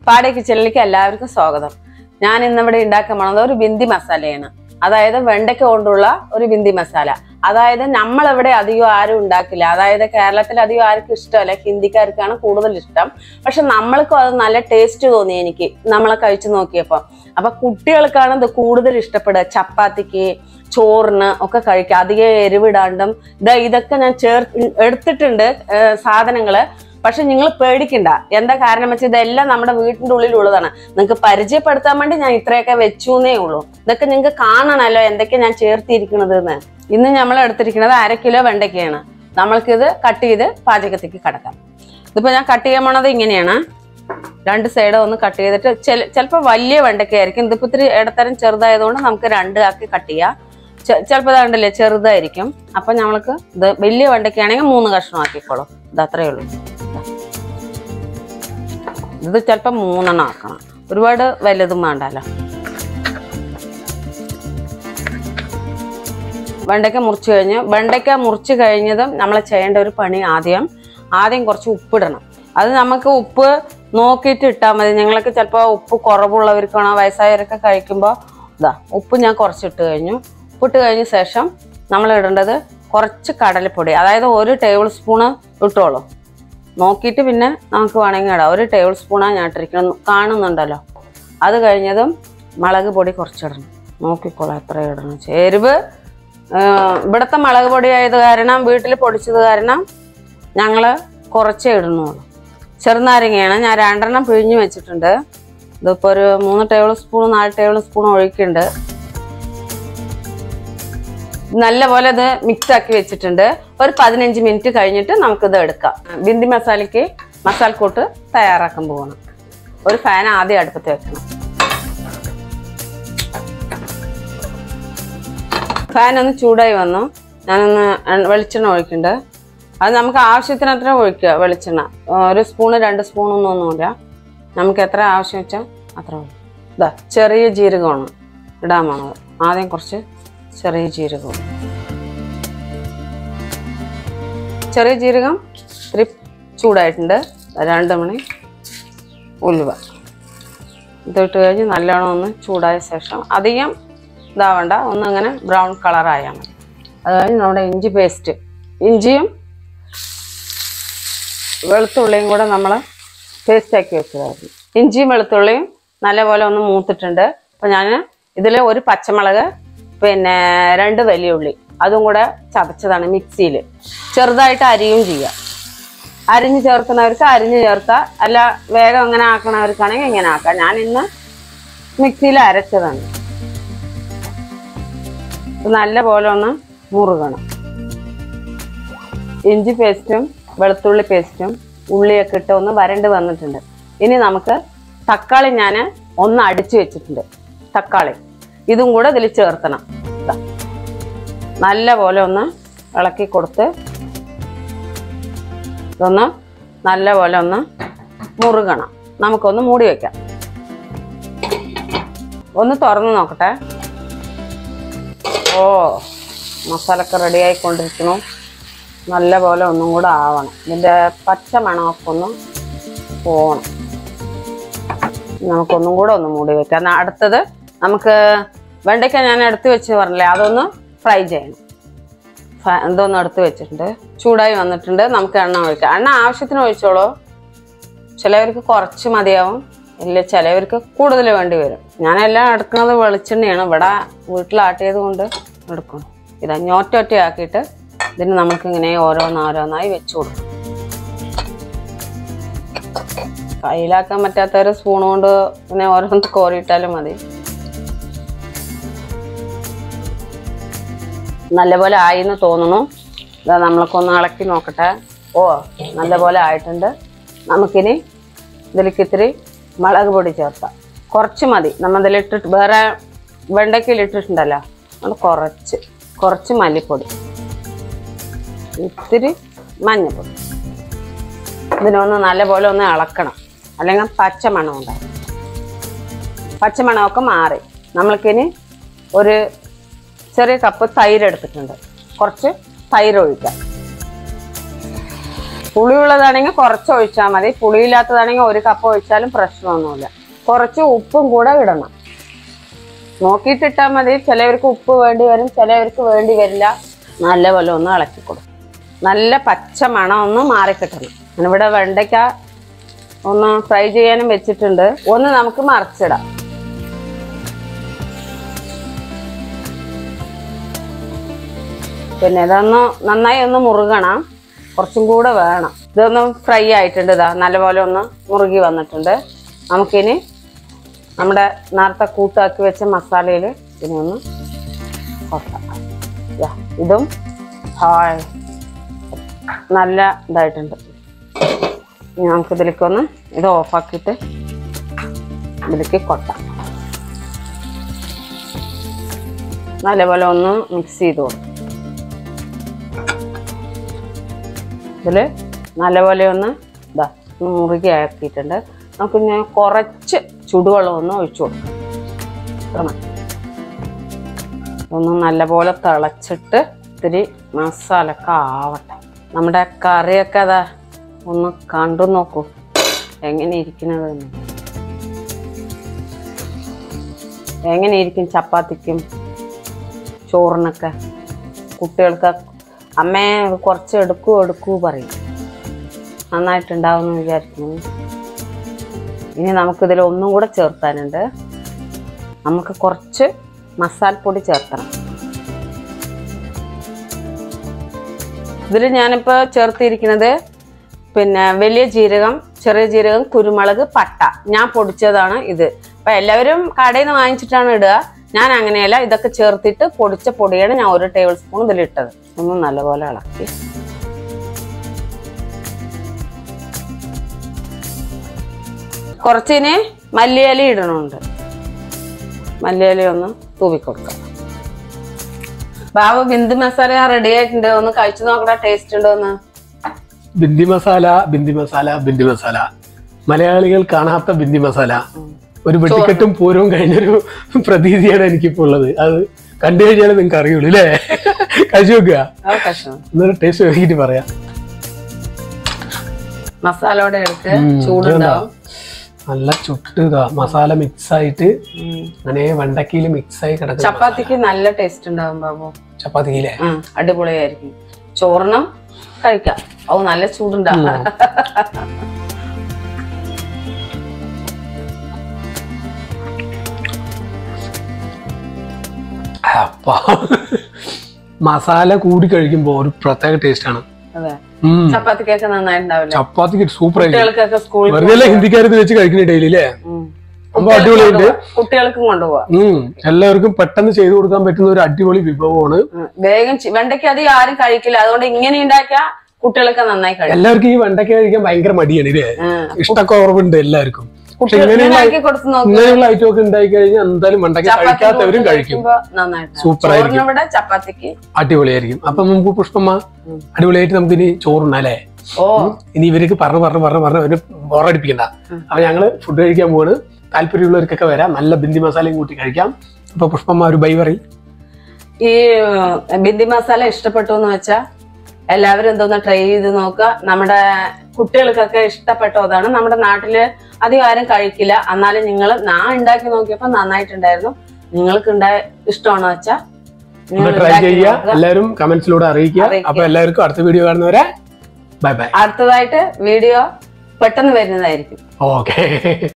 പാടെ കിച്ചണിലേക്ക് എല്ലാവർക്കും സ്വാഗതം ഞാൻ ഇന്നിവിടെ ഉണ്ടാക്കാൻ പോണത് ഒരു ബിന്ദി മസാലയാണ് അതായത് വെണ്ടയ്ക്ക കൊണ്ടുള്ള ഒരു ബിന്ദി മസാല അതായത് നമ്മളിവിടെ അധികം ആരും ഉണ്ടാക്കില്ല അതായത് കേരളത്തിൽ അധികം ആർക്കും ഇഷ്ടമല്ല ഹിന്ദിക്കാർക്കാണ് കൂടുതൽ ഇഷ്ടം പക്ഷെ നമ്മൾക്കും അത് നല്ല ടേസ്റ്റ് തോന്നി എനിക്ക് നമ്മളെ കഴിച്ചു നോക്കിയപ്പോ അപ്പൊ കുട്ടികൾക്കാണ് ഇത് കൂടുതൽ ഇഷ്ടപ്പെടുക ചപ്പാത്തിക്ക് ചോറിന് ഒക്കെ കഴിക്കുക അധികം എരിവിടാണ്ടും ഇതാ ഇതൊക്കെ ഞാൻ ചേർ എടുത്തിട്ടുണ്ട് ഏർ സാധനങ്ങള് പക്ഷെ നിങ്ങൾ പേടിക്കണ്ട എന്താ കാരണം വെച്ചാൽ ഇതെല്ലാം നമ്മുടെ വീട്ടിന്റെ ഉള്ളിലുള്ളതാണ് നിങ്ങൾക്ക് പരിചയപ്പെടുത്താൻ വേണ്ടി ഞാൻ ഇത്രയൊക്കെ വെച്ചുന്നേ ഉള്ളൂ ഇതൊക്കെ നിങ്ങൾക്ക് കാണണമല്ലോ എന്തൊക്കെ ഞാൻ ചേർത്തിരിക്കണത് എന്ന് ഇന്ന് നമ്മൾ എടുത്തിരിക്കുന്നത് അര കിലോ വെണ്ടയ്ക്കയാണ് നമ്മൾക്കിത് കട്ട് ചെയ്ത് പാചകത്തേക്ക് കടക്കാം ഇതിപ്പോ ഞാൻ കട്ട് ചെയ്യാൻ പോണത് ഇങ്ങനെയാണ് രണ്ട് സൈഡ് ഒന്ന് കട്ട് ചെയ്തിട്ട് ചില ചിലപ്പോൾ വലിയ വെണ്ടയ്ക്ക ആയിരിക്കും ഇതിപ്പോ ഇത്തിരി ഇടത്തരം ചെറുതായതുകൊണ്ട് നമുക്ക് രണ്ട് ആക്കി കട്ട് ചെയ്യാം ചിലപ്പോൾ ഇതാണ്ടല്ലേ ചെറുതായിരിക്കും അപ്പൊ നമ്മൾക്ക് ഇത് വലിയ വെണ്ടയ്ക്കാണെങ്കിൽ മൂന്ന് കഷ്ണം ആക്കിക്കോളൂ ഇത് അത്രയേ ഉള്ളൂ ഇത് ചിലപ്പോൾ മൂന്നെണ്ണം ആക്കണം ഒരുപാട് വലുതും വേണ്ടല്ലോ വെണ്ടയ്ക്ക മുറിച്ച് കഴിഞ്ഞ് വെണ്ടയ്ക്ക മുറിച്ച് കഴിഞ്ഞതും നമ്മൾ ചെയ്യേണ്ട ഒരു പണി ആദ്യം ആദ്യം കുറച്ച് ഉപ്പിടണം അത് നമുക്ക് ഉപ്പ് നോക്കിയിട്ട് ഇട്ടാൽ മതി ഞങ്ങൾക്ക് ചിലപ്പോൾ ഉപ്പ് കുറവുള്ളവർക്കാണോ വയസ്സായവരൊക്കെ കഴിക്കുമ്പോൾ ഇതാ ഉപ്പ് ഞാൻ കുറച്ചിട്ട് കഴിഞ്ഞു ഉപ്പിട്ട് കഴിഞ്ഞ ശേഷം നമ്മൾ ഇടേണ്ടത് കുറച്ച് കടലപ്പൊടി അതായത് ഒരു ടേബിൾ സ്പൂണ് ഇട്ടോളൂ നോക്കിയിട്ട് പിന്നെ നമുക്ക് വേണമെങ്കിൽ ഇടാം ഒരു ടേബിൾ സ്പൂണാണ് ഞാൻ ഇട്ടിരിക്കണം കാണുന്നുണ്ടല്ലോ അത് കഴിഞ്ഞതും മുളക് പൊടി കുറച്ചിടണം നോക്കിക്കോളാം എത്ര ഇടണം എരിവ് ആഹ് ഇവിടുത്തെ മുളക് പൊടി ആയത് കാരണം വീട്ടിൽ പൊടിച്ചത് കാരണം ഞങ്ങൾ കുറച്ചേ ഇടുന്നുള്ളൂ ചെറുനാരങ്ങയാണ് ഞാൻ രണ്ടെണ്ണം പിഴിഞ്ഞ് വെച്ചിട്ടുണ്ട് ഇതിപ്പോൾ ഒരു മൂന്ന് ടേബിൾ സ്പൂൺ നാല് ടേബിൾ സ്പൂൺ ഒഴിക്കുന്നുണ്ട് നല്ലപോലെ ഇത് മിക്സ് ആക്കി വെച്ചിട്ടുണ്ട് ഒരു പതിനഞ്ച് മിനിറ്റ് കഴിഞ്ഞിട്ട് നമുക്കിത് എടുക്കാം ബിന്ദി മസാലയ്ക്ക് മസാലക്കൂട്ട് തയ്യാറാക്കാൻ പോകണം ഒരു ഫാൻ ആദ്യം അടുപ്പത്ത് വെക്കണം ഫാൻ ഒന്ന് ചൂടായി വന്നു ഞാനൊന്ന് എണ്ണ- വെളിച്ചെണ്ണ ഒഴിക്കുന്നുണ്ട് അത് നമുക്ക് ആവശ്യത്തിന് അത്ര ഒഴിക്കുക വെളിച്ചെണ്ണ ആ, ഒരു സ്പൂണ് രണ്ട് സ്പൂണൊന്നും ഒന്നുമില്ല നമുക്ക് എത്ര ആവശ്യം വെച്ചാൽ അത്ര മതി ഇതാ ചെറിയ ജീരകമാണ് ഇടാൻ പോണത് ആദ്യം കുറച്ച് ചെറിയ ജീരകം ചെറിയ ജീരകം ഇത്തിരി ചൂടായിട്ടുണ്ട് രണ്ട് മണി ഉലുവ ഇതിട്ട് കഴിഞ്ഞ് നല്ലോണം ഒന്ന് ചൂടായ ശേഷം അധികം ഇതാവണ്ട ഒന്നങ്ങനെ ബ്രൗൺ കളറായാൽ മതി അത് കഴിഞ്ഞ് നമ്മുടെ ഇഞ്ചി പേസ്റ്റ് ഇഞ്ചിയും വെളുത്തുള്ളിയും കൂടെ നമ്മൾ പേസ്റ്റാക്കി വെച്ചതായിരുന്നു ഇഞ്ചിയും വെളുത്തുള്ളിയും നല്ലപോലെ ഒന്ന് മൂത്തിട്ടുണ്ട് അപ്പം ഞാൻ ഇതിൽ ഒരു പച്ചമുളക് പിന്നെ രണ്ട് വലിയ ഉള്ളി അതും കൂടെ ചതച്ചതാണ് മിക്സിയിൽ ചെറുതായിട്ട് അരിയും ചെയ്യാം അരിഞ്ഞ് ചേർക്കുന്നവർക്ക് അരിഞ്ഞ് ചേർക്കാം അല്ല വേഗം അങ്ങനെ ആക്കണവർക്കാണെങ്കിൽ ഇങ്ങനെ ആക്കാം ഞാൻ ഇന്ന് മിക്സിയിൽ അരച്ചതാണ് ഇത് നല്ല പോലെ ഒന്ന് മുറുകണം ഇഞ്ചി പേസ്റ്റും വെളുത്തുള്ളി പേസ്റ്റും ഉള്ളിയൊക്കെ ഇട്ട് ഒന്ന് വരണ്ട് വന്നിട്ടുണ്ട് ഇനി നമുക്ക് തക്കാളി ഞാൻ ഒന്ന് അടിച്ചു വെച്ചിട്ടുണ്ട് തക്കാളി ഇതും കൂടെ ഇതിൽ ചേർത്തണം ദാ. നല്ല പോലെ ഒന്ന് ഇളക്കി കൊടുത്ത് ഇതൊന്ന് നല്ല പോലെ ഒന്ന് മുറുകണം നമുക്കൊന്ന് മൂടി വെക്കാം ഒന്ന് തുറന്ന് നോക്കട്ടെ ഓ മസാലയൊക്കെ റെഡി ആയിക്കൊണ്ടിരിക്കണു നല്ല പോലെ ഒന്നും കൂടെ ആവണം ഇതിൻ്റെ പച്ച മണമൊക്കെ ഒന്ന് പോകണം നമുക്കൊന്നും കൂടെ ഒന്ന് മൂടി വെക്കാം എന്നാ അടുത്തത് നമുക്ക് വെണ്ടയ്ക്ക ഞാൻ എടുത്ത് വെച്ച് പറഞ്ഞില്ലേ അതൊന്ന് ഫ്രൈ ചെയ്യണം ഫ- ഇതൊന്ന് എടുത്ത് വെച്ചിട്ടുണ്ട് ചൂടായി വന്നിട്ടുണ്ട് നമുക്ക് എണ്ണ ഒഴിക്കാം എണ്ണ ആവശ്യത്തിന് ഒഴിച്ചോളൂ ചിലവർക്ക് കുറച്ച് മതിയാവും ഇല്ല ചിലവർക്ക് കൂടുതൽ വേണ്ടി വരും ഞാനെല്ലാം എടുക്കുന്നത് വെളിച്ചെണ്ണയാണ് ഇവിടെ വീട്ടിലാട്ടിയത് കൊണ്ട് എടുക്കണം ഇതാ ഞൊറ്റ ആക്കിയിട്ട് ഇതിന് നമുക്ക് ഇങ്ങനെ ഓരോന്നോരോന്നായി വെച്ച് കൊടുക്കും കയ്യിലാക്കാൻ പറ്റാത്തൊരു സ്പൂൺ കൊണ്ട് ഇങ്ങനെ ഓരോന്ന് കോരിയിട്ടാലും മതി നല്ലപോലെ ആയി എന്ന് തോന്നുന്നു ഇതാ നമ്മളൊക്കെ ഒന്ന് ഇളക്കി നോക്കട്ടെ ഓ നല്ലപോലെ ആയിട്ടുണ്ട് നമുക്കിനി ഇതിലേക്ക് ഇത്തിരി മുളക് പൊടി ചേർക്കാം കുറച്ച് മതി നമ്മൾ ഇതിലിട്ടിട്ട് വേറെ വെണ്ടയ്ക്കയിൽ ഇട്ടിട്ടുണ്ടല്ലോ അത് കുറച്ച് കുറച്ച് മല്ലിപ്പൊടി ഇത്തിരി മഞ്ഞൾപ്പൊടി ഇതിനൊന്ന് നല്ലപോലെ ഒന്ന് ഇളക്കണം അല്ലെങ്കിൽ പച്ചമണം ഉണ്ടാവും പച്ചമണമൊക്കെ മാറി നമ്മൾക്കിനി ഒരു ചെറിയ കപ്പ് തൈര് എടുത്തിട്ടുണ്ട് കുറച്ച് തൈര് ഒഴിക്കാം പുളിയുള്ളതാണെങ്കിൽ കുറച്ച് ഒഴിച്ചാൽ മതി പുളിയില്ലാത്തതാണെങ്കിൽ ഒരു കപ്പ് ഒഴിച്ചാലും പ്രശ്നമൊന്നുമില്ല കുറച്ച് ഉപ്പും കൂടെ ഇടണം നോക്കിയിട്ടിട്ടാൽ മതി ചിലവർക്ക് ഉപ്പ് വേണ്ടി വരും ചിലവർക്ക് വേണ്ടി വരില്ല നല്ലപോലെ ഒന്ന് ഇളക്കി കൊടുക്കും നല്ല പച്ച മണം ഒന്ന് മാറിക്കിട്ടണം ഞാനിവിടെ വെണ്ടയ്ക്ക ഒന്ന് ഫ്രൈ ചെയ്യാനും വെച്ചിട്ടുണ്ട് ഒന്ന് നമുക്ക് മറിച്ചിടാം പിന്നെ ഇതൊന്ന് നന്നായി ഒന്ന് മുറുകണം കുറച്ചും കൂടെ വേണം ഇതൊന്ന് ഫ്രൈ ആയിട്ടുണ്ട് ഇതാ നല്ലപോലെ ഒന്ന് മുറുകി വന്നിട്ടുണ്ട് നമുക്കിനി നമ്മുടെ നേരത്തെ കൂട്ടാക്കി വെച്ച മസാലയിൽ ഇതിനെ ഒന്ന് കൊട്ടാം ദാ, ഇതും ഹായ് നല്ല ഇതായിട്ടുണ്ട് ഇനി നമുക്ക് ഇതിലേക്കൊന്ന് ഇത് ഓഫാക്കിയിട്ട് ഇതിലേക്ക് കൊട്ടാം നല്ലപോലെ ഒന്ന് മിക്സ് ചെയ്ത് കൊടുക്കും ഇതിൽ നല്ലപോലെ ഒന്ന് ഇതാ ഒന്ന് മുറുകി ആക്കിയിട്ടുണ്ട് നമുക്ക് ഞാൻ കുറച്ച് ചുടുവെള്ളം ഒന്ന് ഒഴിച്ചു കൊടുക്കാം ഇത്ര മതി. ഒന്ന് നല്ലപോലെ തിളച്ചിട്ട് ഇത്തിരി മസാലൊക്കെ ആവട്ടെ നമ്മുടെ കറിയൊക്കെ അതാ ഒന്ന് കണ്ടു നോക്കൂ എങ്ങനെ ഇരിക്കുന്നത് എന്ന്. എങ്ങനെ ഇരിക്കും ചപ്പാത്തിക്കും ചോറിനൊക്കെ കുട്ടികൾക്ക് അമ്മേ കുറച്ച് എടുക്കൂ എടുക്കൂ പറയും നന്നായിട്ടുണ്ടാവും എന്ന് വിചാരിക്കുന്നു ഇനി നമുക്കിതിൽ ഒന്നും കൂടെ ചേർക്കാനുണ്ട് നമുക്ക് കുറച്ച് മസാലപ്പൊടി ചേർക്കണം ഇതിൽ ഞാനിപ്പോൾ ചേർത്തിരിക്കുന്നത് പിന്നെ വലിയ ജീരകം ചെറിയ ജീരകം കുരുമുളക് പട്ട ഞാൻ പൊടിച്ചതാണ് ഇത് അപ്പം എല്ലാവരും കടയിൽ നിന്ന് വാങ്ങിച്ചിട്ടാണ് ഇടുക ഞാൻ അങ്ങനെയല്ല ഇതൊക്കെ ചേർത്തിട്ട് പൊടിച്ച പൊടിയാണ് ഞാൻ ഒരു ടേബിൾ സ്പൂൺ ഇതിലിട്ടത് ഒന്ന് നല്ലപോലെ ഇളക്കി കുറച്ചിന് മല്ലിയില ഇടണുണ്ട് മല്ലിയില ഒന്ന് തൂവിക്കൊടുക്കാം ബാബു ബിന്ദു മസാല റെഡി ആയിട്ടുണ്ട് ഒന്ന് കഴിച്ചു നോക്കടാ ടേസ്റ്റ് ഉണ്ടോ എന്ന് ബിന്ദി മസാല ബിന്ദി മസാല ബിന്ദി മസാല മലയാളികൾ കാണാത്ത ബിന്ദി മസാല ഒരു വെട്ടിക്കെട്ടും പൂരവും കഴിഞ്ഞൊരു പ്രതീതിയാണ് എനിക്കിപ്പോ ഉള്ളത് അത് കണ്ടു കഴിഞ്ഞാൽ നിങ്ങൾക്ക് അറിയുള്ളൂ അല്ലേ കഴിച്ചു നോക്കുക അത് കഷ്ണം എന്നൊരു ടേസ്റ്റ് നോക്കിയിട്ട് പറയാം മസാലയോടെ എടുത്ത് ഉം, ചൂടുണ്ടാവും നല്ല ചുട്ട് ഇതാ മസാല മിക്സ് ആയിട്ട് ഉം. അങ്ങനെ വെണ്ടക്കയിൽ മിക്സ് ആയി കിടക്കുന്ന ചപ്പാത്തിക്ക് നല്ല ടേസ്റ്റ് ഉണ്ടാവും ബാബു ചപ്പാത്തിയിലെ ആ അടിപൊളിയായിരിക്കും ചോറിനും കഴിക്കാം ഓ നല്ല ചൂടുണ്ടാവും അപ്പാ മസാല കൂടി കഴിക്കുമ്പോ ഒരു പ്രത്യേക ടേസ്റ്റ് ആണ് അതെ ഉം. ചപ്പാത്തിക്കൊക്കെ നന്നായിട്ടുണ്ടാവില്ലേ ചപ്പാത്തിക്ക് സൂപ്പർ ആയിരിക്കും കുട്ടികൾക്കൊക്കെ സ്കൂളിൽ വെറുതെ അല്ലേ ഹിന്ദിക്കാർ ഇത് വെച്ച് കഴിക്കുന്ന ഡെയിലി അല്ലേ അപ്പൊ അടിപൊളിയായിട്ട് കുട്ടികൾക്കും കൊണ്ടുപോവാം ഉം എല്ലാവർക്കും പെട്ടെന്ന് ചെയ്തു കൊടുക്കാൻ പറ്റുന്ന ഒരു അടിപൊളി വിഭവമാണ് ഉം. വേഗം ചി- വെണ്ടയ്ക്ക് അധികം ആരും കഴിക്കില്ല അതുകൊണ്ട് ഇങ്ങനെ ഉണ്ടാക്കിയാ കുട്ടികളൊക്കെ നന്നായി കഴിക്കും എല്ലാവർക്കും ഈ വെണ്ടയ്ക്ക കഴിക്കാൻ ഭയങ്കര മടിയാണ് ഇല്ലേ ഉം. ഇഷ്ടമൊക്കെ കുറവുണ്ട് എല്ലാവർക്കും പക്ഷെ കുട്ടികൾ ഇങ്ങനെയുള്ള ഉണ്ടാക്കി കൊടുത്ത് നോക്കി ഇങ്ങനെയുള്ള ഐറ്റം ഒക്കെ ഉണ്ടായി കഴിഞ്ഞാൽ എന്തായാലും വെണ്ടയ്ക്ക ചപ്പാത്തി കഴിക്കാത്തവരും കഴിക്കും കഴിക്കുമ്പോ നന്നായിട്ട് സൂപ്പർ ആയിരിക്കും ചോറിനിവിടെ ചപ്പാത്തിക്ക് അടിപൊളിയായിരിക്കും അപ്പൊ നമുക്ക് പുഷ്പമ്മ ഉം. അടിപൊളിയായിട്ട് നമുക്ക് ഇനി ചോറുണ്ണാലേ ഓ ഇനി ഇവർക്ക് പറഞ്ഞു പറഞ്ഞു പറഞ്ഞു പറഞ്ഞു അവര് ബോറടിപ്പിക്കണ്ട ഉം. അപ്പൊ ഞങ്ങള് ഫുഡ് കഴിക്കാൻ പോവാണ് താല്പര്യമുള്ളവർക്കൊക്കെ വരാം നല്ല ബിന്ദി മസാലയും കൂട്ടി കഴിക്കാം അപ്പൊ പുഷ്പമ്മ ഒരു ബൈ പറയും ഈ ഏഹ്, ബിന്ദി മസാല ഇഷ്ടപ്പെട്ടു എന്ന് വെച്ചാ എല്ലാവരും എന്തോന്ന് ട്രൈ ചെയ്ത് നോക്കുക നമ്മുടെ കുട്ടികൾക്കൊക്കെ ഇഷ്ടപ്പെട്ടതാണ് നമ്മുടെ നാട്ടില് അധികം ആരും കഴിക്കില്ല എന്നാലും നിങ്ങൾ ഞാൻ ഉണ്ടാക്കി നോക്കിയപ്പോ നന്നായിട്ടുണ്ടായിരുന്നു നിങ്ങൾക്ക് ഉണ്ടായ ഇഷ്ടമാണോ വെച്ചാ നിങ്ങൾ ട്രൈ ഉണ്ടാക്കി ചെയ്യുക നോക്കുക. എല്ലാവരും കമന്റ്സിലൂടെ അറിയിക്കുക അറിയിക്കുക. അപ്പൊ എല്ലാവർക്കും അടുത്ത വീഡിയോ കാണുന്നവരെ ബൈ ബൈ അടുത്തതായിട്ട് വീഡിയോ പെട്ടെന്ന് വരുന്നതായിരിക്കും ഓക്കെ